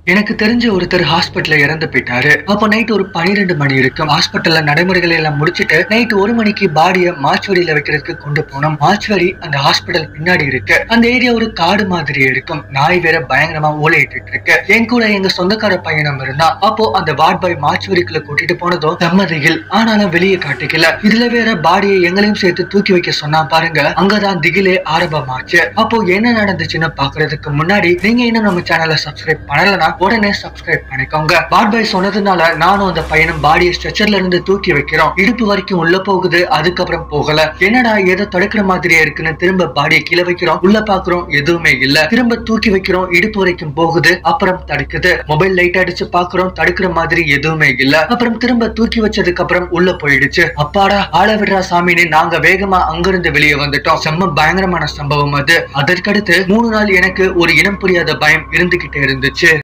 எனக்கு தெரிஞ்ச ஒருத்தர் ஹாஸ்பிட்டல்ல இறந்து போயிட்டாரு அப்போ நைட் ஒரு பனிரெண்டு மணி இருக்கும் ஹாஸ்பிட்டல்ல நடைமுறைகளை எல்லாம் முடிச்சிட்டு நைட் ஒரு மணிக்கு பாடியை மாச்சுவரியில வைக்கிறதுக்கு கொண்டு போனோம் மாச்சுவரி அந்த ஹாஸ்பிட்டல் பின்னாடி இருக்கு அந்த ஏரியா ஒரு காடு மாதிரி இருக்கும் நாய் வேற பயங்கரமா ஓலையிட்டு இருக்கு என் கூட எங்க சொந்தக்கார பையனும் இருந்தான் அப்போ அந்த வார்ட் பாய் மாச்சுவரிக்குள்ள கூட்டிட்டு போனதும் செம்மதிகில் ஆனாலும் வெளியே காட்டிக்கல இதுல வேற பாடியை எங்களையும் சேர்த்து தூக்கி வைக்க சொன்னா பாருங்க அங்கதான் திகிலே ஆரம்பமாச்சு அப்போ என்ன நடந்துச்சுன்னு பாக்குறதுக்கு முன்னாடி நீங்க இன்னும் நம்ம சேனலை சப்ஸ்கிரைப் பண்ணலனா உடனே சப்ஸ்கிரைப் பண்ணிக்கோங்க பாட் பாய் சொன்னதுனால நானும் அந்த பையனும் பாடியை ஸ்ட்ரெச்சர்ல இருந்து தூக்கி வைக்கிறோம் இடுப்பு வரைக்கும் உள்ள போகுது அதுக்கப்புறம் போகல என்னடா ஏதோ தடுக்கிற மாதிரியே இருக்குன்னு திரும்ப பாடியை கீழே வைக்கிறோம் உள்ள பாக்குறோம் எதுவுமே இல்ல திரும்ப தூக்கி வைக்கிறோம் இடுப்பு வரைக்கும் போகுது அப்புறம் தடுக்குது மொபைல் லைட் அடிச்சு பாக்குறோம் தடுக்கிற மாதிரி எதுவுமே இல்ல அப்புறம் திரும்ப தூக்கி வச்சதுக்கு அப்புறம் உள்ள போயிடுச்சு அப்பாடா ஆள விடுறா சாமின்னு நாங்க வேகமா அங்கிருந்து வெளியே வந்துட்டோம் செம்ம பயங்கரமான சம்பவம் அது அதற்கடுத்து மூணு நாள் எனக்கு ஒரு இனம் புரியாத பயம் இருந்துகிட்டே இருந்துச்சு